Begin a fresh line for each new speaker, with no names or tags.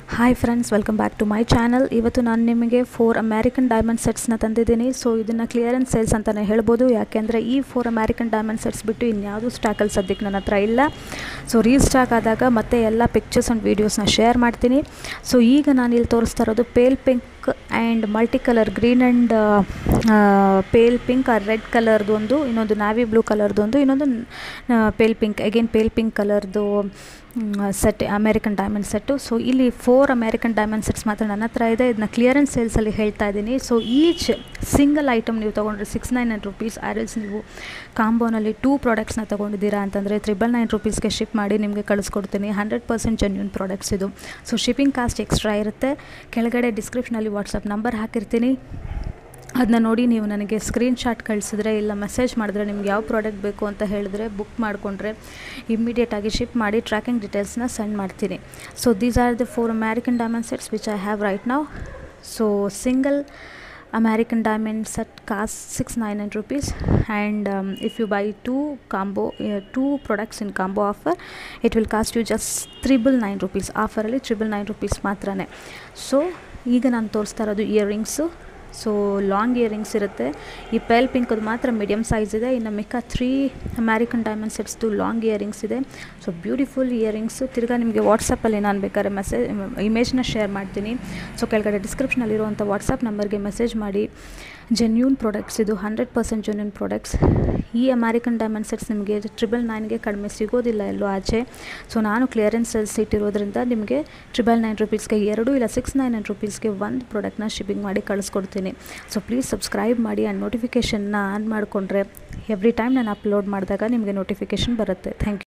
hi friends welcome back to my channel ಇವತ್ತು ನಾನು ನಿಮಗೆ ಫೋರ್ ಅಮ್ಯಾರಿಕನ್ ಡೈಮಂಡ್ ಸೆಟ್ಸ್ನ ತಂದಿದ್ದೀನಿ ಸೊ ಇದನ್ನು ಕ್ಲಿಯರೆನ್ಸ್ ಸೇಲ್ಸ್ ಅಂತಲೇ ಹೇಳ್ಬೋದು ಯಾಕೆಂದರೆ ಈ ಫೋರ್ ಅಮ್ಯಾರಿಕನ್ ಡೈಮಂಡ್ ಸೆಟ್ಸ್ ಬಿಟ್ಟು ಇನ್ಯಾವುದೂ ಸ್ಟಾಕಲ್ಲಿ ಸದ್ಯಕ್ಕೆ ನನ್ನ ಹತ್ರ ಇಲ್ಲ ಸೊ ರೀಸ್ಟಾಕ್ ಆದಾಗ ಮತ್ತೆ ಎಲ್ಲ ಪಿಕ್ಚರ್ಸ್ ಆ್ಯಂಡ್ ವೀಡಿಯೋಸ್ನ ಶೇರ್ ಮಾಡ್ತೀನಿ ಸೊ ಈಗ ನಾನು ಇಲ್ಲಿ ತೋರಿಸ್ತಾ ಇರೋದು pale pink and multi colour green and pale pink or red ಕಲರ್ದು ಒಂದು ಇನ್ನೊಂದು ನಾವಿ ಬ್ಲೂ ಕಲರ್ದು ಒಂದು ಇನ್ನೊಂದು pale pink again pale pink ಕಲರ್ದು set American diamond set so ಇಲ್ಲಿ ಫೋರ್ ಅಮೇರಿಕನ್ ಡೈಮಂಡ್ ಸೆಟ್ಸ್ ಮಾತ್ರ ನನ್ನ ಹತ್ರ ಇದೆ ಇದನ್ನ ಕ್ಲಿಯರೆನ್ಸ್ ಸೇಲ್ಸಲ್ಲಿ ಹೇಳ್ತಾ ಇದ್ದೀನಿ ಸೊ ಈಚ್ ಸಿಂಗಲ್ ಐಟಮ್ ನೀವು ತೊಗೊಂಡ್ರೆ ಸಿಕ್ಸ್ ನೈನ್ ನೈನ್ ರುಪೀಸ್ ಆ್ಯರಲ್ಸ್ ನೀವು ಕಾಂಬೋನಲ್ಲಿ ಟೂ ಪ್ರಾಡಕ್ಟ್ಸ್ನ ತೊಗೊಂಡಿದ್ದೀರಾ ಅಂತಂದರೆ ತ್ರಿಬಲ್ ನೈನ್ ರುಪೀಸ್ಗೆ ಶಿಪ್ ಮಾಡಿ ನಿಮಗೆ ಕಳಿಸ್ಕೊಡ್ತೀನಿ ಹಂಡ್ರೆಡ್ ಪರ್ಸೆಂಟ್ ಜೆನ್ಯೂನ್ ಪ್ರಾಡಕ್ಟ್ಸ್ ಇದು ಸೊ ಶಿಪ್ಪಿಂಗ್ ಕಾಸ್ಟ್ ಎಕ್ಸ್ಟ್ರಾ ಇರುತ್ತೆ ಕೆಳಗಡೆ ಡಿಸ್ಕ್ರಿಪ್ಷನಲ್ಲಿ ವಾಟ್ಸಪ್ ನಂಬರ್ ಹಾಕಿರ್ತೀನಿ ಅದನ್ನ ನೋಡಿ ನೀವು ನನಗೆ ಸ್ಕ್ರೀನ್ಶಾಟ್ ಕಳಿಸಿದ್ರೆ ಇಲ್ಲ ಮೆಸೇಜ್ ಮಾಡಿದ್ರೆ ನಿಮ್ಗೆ ಯಾವ ಪ್ರಾಡಕ್ಟ್ ಬೇಕು ಅಂತ ಹೇಳಿದ್ರೆ ಬುಕ್ ಮಾಡಿಕೊಂಡ್ರೆ ಇಮ್ಮಿಡಿಯೇಟಾಗಿ ಶಿಪ್ ಮಾಡಿ ಟ್ರ್ಯಾಕಿಂಗ್ ಡೀಟೇಲ್ಸ್ನ ಸೆಂಡ್ ಮಾಡ್ತೀನಿ so these are the four American diamond sets which I have right ನಾವು so single American diamond set costs 699 rupees and um, if you buy two combo uh, two products in combo offer it will cost you just triple nine rupees ಆಫರಲ್ಲಿ triple nine rupees ಮಾತ್ರನೇ so ಈಗ ನಾನು ತೋರಿಸ್ತಾ ಇರೋದು earrings so long earrings ಇರುತ್ತೆ ಈ pale ಪಿಂಕದು ಮಾತ್ರ medium size ಇದೆ ಇನ್ನು ಮಿಕ್ಕ ತ್ರೀ ಅಮ್ಯಾರಿಕನ್ ಡೈಮಂಡ್ ಸೆಟ್ಸ್ದು ಲಾಂಗ್ ಇಯರಿಂಗ್ಸ್ ಇದೆ ಸೊ ಬ್ಯೂಟಿಫುಲ್ ಇಯರಿಂಗ್ಸು ತಿರ್ಗಾ ನಿಮಗೆ ವಾಟ್ಸಪ್ಪಲ್ಲಿ ನಾನು ಬೇಕಾದ್ರೆ ಮೆಸೇಜ್ ಇಮೇಜ್ನ ಶೇರ್ ಮಾಡ್ತೀನಿ ಸೊ ಕೆಳಗಡೆ ಡಿಸ್ಕ್ರಿಪ್ಷನಲ್ಲಿರುವಂಥ ವಾಟ್ಸಪ್ ನಂಬರ್ಗೆ ಮೆಸೇಜ್ ಮಾಡಿ ಜೆನ್ಯೂನ್ ಪ್ರಾಡಕ್ಟ್ಸ್ ಇದು ಹಂಡ್ರೆಡ್ ಪರ್ಸೆಂಟ್ ಜೆನ್ಯೂನ್ ಪ್ರಾಡಕ್ಟ್ಸ್ ಈ ಅಮ್ಯಾರಿಕನ್ ಡೈಮಂಡ್ ಸೆಟ್ಸ್ ನಿಮಗೆ ಟ್ರಿಬಲ್ ನೈನ್ಗೆ ಕಡಿಮೆ ಸಿಗೋದಿಲ್ಲ ಎಲ್ಲೋ ಆಚೆ ಸೊ ನಾನು ಕ್ಲಿಯರೆನ್ಸ್ ಇಟ್ಟಿರೋದ್ರಿಂದ ನಿಮಗೆ ಟ್ರಿಬಲ್ ನೈನ್ ರುಪೀಸ್ಗೆ ಎರಡು ಇಲ್ಲ ಸಿಕ್ಸ್ ನೈನ್ ನೈನ್ ರುಪೀಸ್ಗೆ ಒಂದು ಪ್ರಾಡಕ್ಟ್ನ ಶಿಪ್ಪಿಂಗ್ ಮಾಡಿ ಕಳಿಸ್ಕೊಡ್ತೀನಿ ಸೊ ಪ್ಲೀಸ್ ಸಬ್ಸ್ಕ್ರೈಬ್ ಮಾಡಿ ಆ್ಯಂಡ್ ನೋಟಿಫಿಕೇಷನ್ನ ಆನ್ ಮಾಡಿಕೊಂಡ್ರೆ ಎವ್ರಿ ಟೈಮ್ ನಾನು ಅಪ್ಲೋಡ್ ಮಾಡಿದಾಗ ನಿಮಗೆ ನೋಟಿಫಿಕೇಷನ್ ಬರುತ್ತೆ ಥ್ಯಾಂಕ್ ಯು